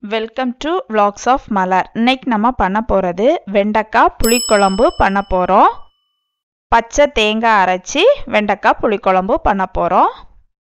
welcome to vlogs of Malar இன்னைக்கு நம்ம பண்ண போகிறது வெண்டைக்காய் புளிக்குழம்பு பண்ண போகிறோம் பச்சை தேங்காய் அரைச்சி வெண்டைக்காய் புளிக்குழம்பு பண்ண போகிறோம்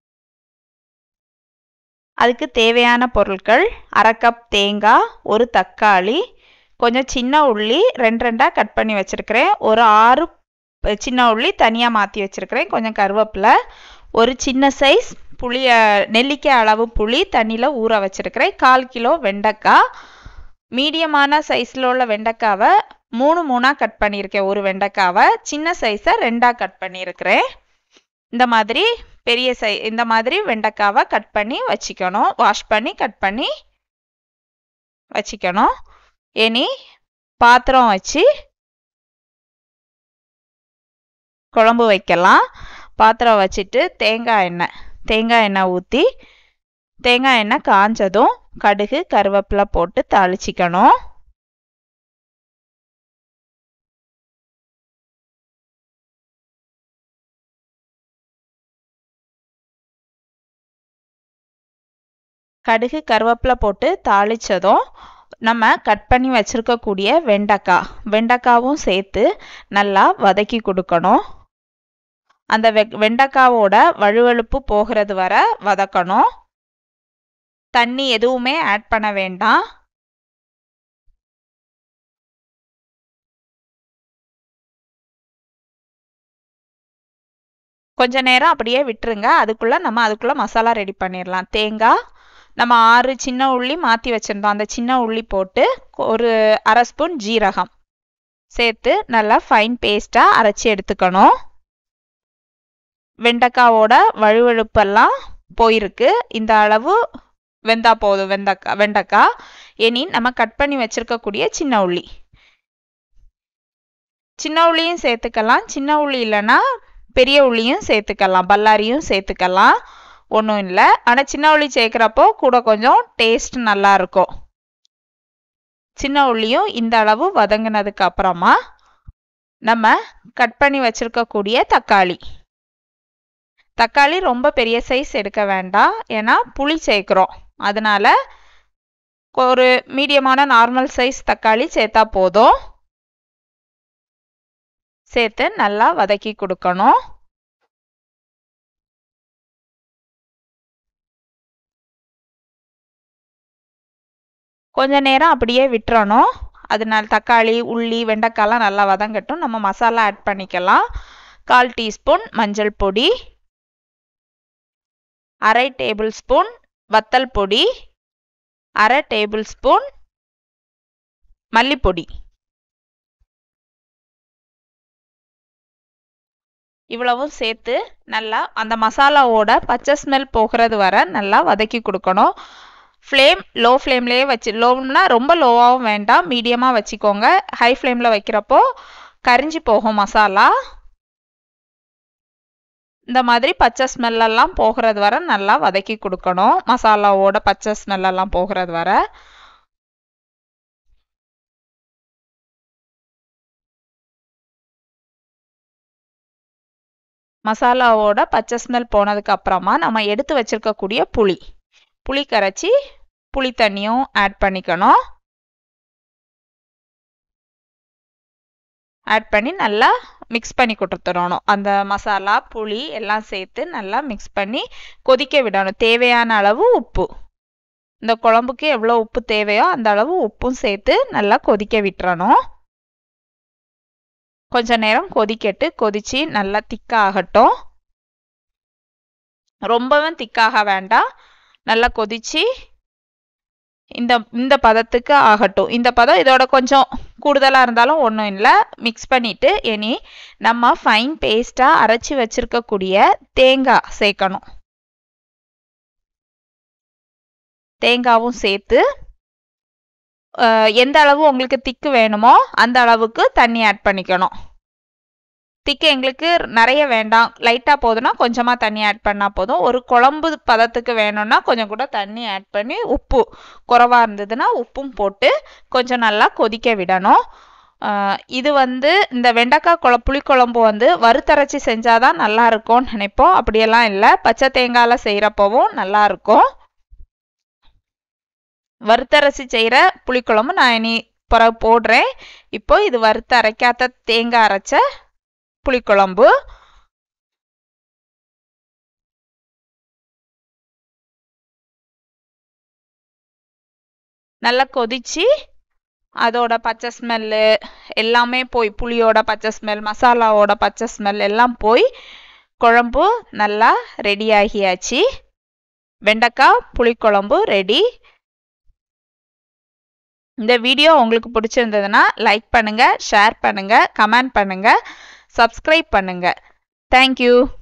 அதுக்கு தேவையான பொருட்கள் அரை கப் தேங்காய் ஒரு தக்காளி கொஞ்சம் சின்ன உள்ளி ரெண்டு ரெண்டாக கட் பண்ணி வச்சுருக்கிறேன் ஒரு ஆறு சின்ன உள்ளி தனியாக மாற்றி வச்சுருக்கிறேன் கொஞ்சம் கருவேப்பிலை ஒரு சின்ன சைஸ் புளிய நெல்லிக்காய் அளவு புளி தண்ணியில் ஊற வச்சுருக்கிறேன் கால் கிலோ வெண்டைக்காய் மீடியமான சைஸில் உள்ள வெண்டைக்காவை மூணு மூணாக கட் பண்ணியிருக்கேன் ஒரு வெண்டைக்காவை சின்ன சைஸை ரெண்டாக கட் பண்ணியிருக்கிறேன் இந்த மாதிரி பெரிய சை இந்த மாதிரி வெண்டைக்காவை கட் பண்ணி வச்சுக்கணும் வாஷ் பண்ணி கட் பண்ணி வச்சுக்கணும் இனி பாத்திரம் வச்சு குழம்பு வைக்கலாம் பாத்திரம் வச்சுட்டு தேங்காய் எண்ணெய் தேங்காய் எண்ணெய் ஊற்றி தேங்காய் எண்ணெய் காஞ்சதும் கடுகு கருவேப்பிலை போட்டு தாளிச்சிக்கணும் கடுகு கருவேப்பிலை போட்டு தாளித்ததும் நம்ம கட் பண்ணி வச்சுருக்கக்கூடிய வெண்டைக்காய் வெண்டைக்காவும் சேர்த்து நல்லா வதக்கி கொடுக்கணும் அந்த வெ வெண்டைக்காவோட வழுவழுப்பு போகிறது வர வதக்கணும் தண்ணி எதுவுமே ஆட் பண்ண வேண்டாம் கொஞ்ச நேரம் அப்படியே விட்டுருங்க அதுக்குள்ளே நம்ம அதுக்குள்ளே மசாலா ரெடி பண்ணிடலாம் தேங்காய் நம்ம ஆறு சின்ன உள்ளி மாற்றி வச்சுருந்தோம் அந்த சின்ன உள்ளி போட்டு ஒரு அரை ஸ்பூன் ஜீரகம் சேர்த்து நல்லா ஃபைன் பேஸ்ட்டாக அரைச்சி எடுத்துக்கணும் வெண்டைக்காவோட வழுவழுப்பெல்லாம் போயிருக்கு இந்த அளவு வெந்தா போதும் வெண்டைக்காய் வெண்டைக்காய் இனி நம்ம கட் பண்ணி வச்சுருக்கக்கூடிய சின்ன உள்ளி சின்ன உள்ளியும் சேர்த்துக்கலாம் சின்ன உள்ளி இல்லைன்னா பெரிய உள்ளியும் சேர்த்துக்கலாம் பல்லாரியும் சேர்த்துக்கலாம் ஒன்றும் இல்லை ஆனால் சின்ன உள்ளி சேர்க்குறப்போ கூட கொஞ்சம் டேஸ்ட் நல்லா இருக்கும் சின்ன உள்ளியும் இந்த அளவு வதங்கினதுக்கு அப்புறமா நம்ம கட் பண்ணி வச்சுருக்கக்கூடிய தக்காளி தக்காளி ரொம்ப பெரிய சைஸ் எடுக்க வேண்டாம் ஏன்னா புளி சேர்க்குறோம் அதனால ஒரு மீடியமான நார்மல் சைஸ் தக்காளி சேர்த்தா போதும் சேர்த்து நல்லா வதக்கி கொடுக்கணும் கொஞ்ச நேரம் அப்படியே விட்டுறணும் அதனால தக்காளி உள்ளி வெண்டைக்காய்லாம் நல்லா வதங்கட்டும் நம்ம மசாலா ஆட் பண்ணிக்கலாம் கால் டீஸ்பூன் மஞ்சள் பொடி அரை டேபிள் ஸ்பூன் வத்தல் பொடி அரை டேபிள் ஸ்பூன் மல்லிப்பொடி இவ்வளவும் சேர்த்து நல்லா அந்த மசாலாவோட பச்சை ஸ்மெல் போகிறது வர நல்லா வதக்கி கொடுக்கணும் ஃப்ளேம் லோ ஃப்ளேம்லேயே வச்சு லோன்னா ரொம்ப லோவாகவும் வேண்டாம் மீடியமாக வச்சுக்கோங்க ஹை ஃப்ளேமில் வைக்கிறப்போ கரிஞ்சு போகும் மசாலா இந்த மாதிரி பச்சை ஸ்மெல்லெல்லாம் போகிறது வர நல்லா வதக்கி கொடுக்கணும் மசாலாவோட பச்சை ஸ்மெல்லெல்லாம் போகிறது வர மசாலாவோட பச்சை ஸ்மெல் போனதுக்கு அப்புறமா நம்ம எடுத்து வச்சிருக்கக்கூடிய புளி புளி கரைச்சி புளி தண்ணியும் ஆட் பண்ணிக்கணும் ஆட் பண்ணி நல்லா மிக்ஸ் பண்ணி கொடுத்துடணும் அந்த மசாலா புளி எல்லாம் சேர்த்து நல்லா மிக்ஸ் பண்ணி கொதிக்க விடணும் தேவையான அளவு உப்பு இந்த குழம்புக்கு எவ்வளோ உப்பு தேவையோ அந்த அளவு உப்பும் சேர்த்து நல்லா கொதிக்க விட்டுறணும் கொஞ்ச நேரம் கொதிக்கட்டு கொதிச்சு நல்லா திக்காகட்டும் ரொம்பவும் திக்காக வேண்டாம் நல்லா கொதிச்சு இந்த இந்த பதத்துக்கு ஆகட்டும் இந்த பதம் இதோட கொஞ்சம் கூடுதலாக இருந்தாலும் ஒன்றும் இல்லை மிக்ஸ் பண்ணிவிட்டு இனி நம்ம ஃபைன் பேஸ்ட்டாக அரைச்சி வச்சுருக்கக்கூடிய தேங்காய் சேர்க்கணும் தேங்காவும் சேர்த்து எந்த அளவு உங்களுக்கு திக்கு வேணுமோ அந்த அளவுக்கு தண்ணி ஆட் பண்ணிக்கணும் திக்கு எங்களுக்கு நிறைய வேண்டாம் லைட்டாக போதுன்னா கொஞ்சமாக தண்ணி ஆட் பண்ணால் போதும் ஒரு குழம்பு பதத்துக்கு வேணும்னா கொஞ்சம் கூட தண்ணி ஆட் பண்ணி உப்பு குறவாக இருந்ததுன்னா உப்பும் போட்டு கொஞ்சம் நல்லா கொதிக்க விடணும் இது வந்து இந்த வெண்டைக்காய் குழ புளிக்குழம்பு வந்து வறுத்தரைச்சி செஞ்சால் தான் நல்லா இருக்கும்னு நினைப்போம் அப்படியெல்லாம் இல்லை பச்சை தேங்காயில் செய்கிறப்பவும் நல்லா இருக்கும் வறுத்தரசி செய்கிற புளிக்குழம்பு நான் இனி பிறகு போடுறேன் இப்போ இது வறுத்து அரைக்காத தேங்காய் அரைச்ச புளிக்குழம்பு நல்லா கொதிச்சு அதோட பச்சை ஸ்மெல்லு எல்லாமே போய் புளியோட பச்சை ஸ்மெல் மசாலாவோட பச்சை ஸ்மெல் எல்லாம் போய் குழம்பு நல்லா ரெடி ஆகியாச்சு வெண்டைக்காய் புளிக்குழம்பு ரெடி இந்த வீடியோ உங்களுக்கு பிடிச்சிருந்ததுன்னா லைக் பண்ணுங்க ஷேர் பண்ணுங்க கமெண்ட் பண்ணுங்க சப்ஸ்கிரைப் பண்ணுங்க தேங்க்யூ